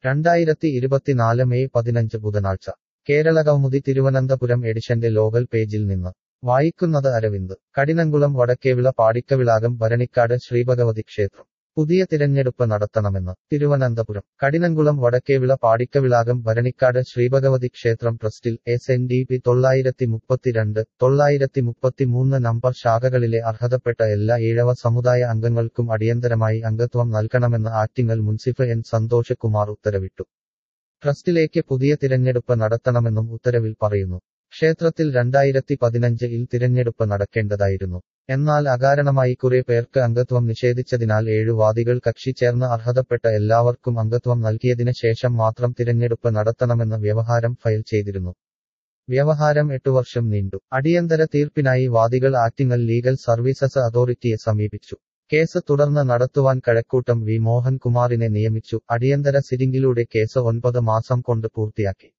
രണ്ടായിരത്തി ഇരുപത്തിനാല് മെയ് പതിനഞ്ച് ബുധനാഴ്ച കേരള കൗമുദി തിരുവനന്തപുരം എഡിഷന്റെ ലോകൽ പേജിൽ നിന്ന് വായിക്കുന്നത് അരവിന്ദ് കടിനംകുളം വടക്കേവിള പാടിക്കവിളാകം ഭരണിക്കാട് ശ്രീഭഗവതി ക്ഷേത്രം പുതിയ തിരഞ്ഞെടുപ്പ് നടത്തണമെന്ന് തിരുവനന്തപുരം കടിനംകുളം വടക്കേവിള പാടിക്കവിളാകം ഭരണിക്കാട് ശ്രീഭഗവതി ക്ഷേത്രം ട്രസ്റ്റിൽ എസ് എൻ ഡി പി തൊള്ളായിരത്തി മുപ്പത്തിരണ്ട് തൊള്ളായിരത്തി മുപ്പത്തിമൂന്ന് നമ്പർ ശാഖകളിലെ അർഹതപ്പെട്ട എല്ലാ ഈഴവ സമുദായ അംഗങ്ങൾക്കും അടിയന്തരമായി അംഗത്വം നൽകണമെന്ന് ആറ്റിങ്ങൽ മുൻസിഫ് എൻ സന്തോഷ് കുമാർ ഉത്തരവിട്ടു ട്രസ്റ്റിലേക്ക് പുതിയ തിരഞ്ഞെടുപ്പ് നടത്തണമെന്നും ഉത്തരവിൽ പറയുന്നു ക്ഷേത്രത്തിൽ രണ്ടായിരത്തി പതിനഞ്ചിൽ തിരഞ്ഞെടുപ്പ് നടക്കേണ്ടതായിരുന്നു എന്നാൽ അകാരണമായി കുറെ പേർക്ക് അംഗത്വം നിഷേധിച്ചതിനാൽ ഏഴു വാദികൾ കക്ഷി ചേർന്ന് അർഹതപ്പെട്ട എല്ലാവർക്കും അംഗത്വം നൽകിയതിന് ശേഷം മാത്രം തിരഞ്ഞെടുപ്പ് നടത്തണമെന്ന് വ്യവഹാരം ഫയൽ ചെയ്തിരുന്നു വ്യവഹാരം എട്ടു വർഷം നീണ്ടു അടിയന്തര തീർപ്പിനായി വാദികൾ ആറ്റിങ്ങൽ ലീഗൽ സർവീസസ് അതോറിറ്റിയെ സമീപിച്ചു കേസ് തുടർന്ന് നടത്തുവാൻ കഴക്കൂട്ടം വി മോഹൻകുമാറിനെ നിയമിച്ചു അടിയന്തര സിറ്റിംഗിലൂടെ കേസ് ഒൻപത് മാസം കൊണ്ട് പൂർത്തിയാക്കി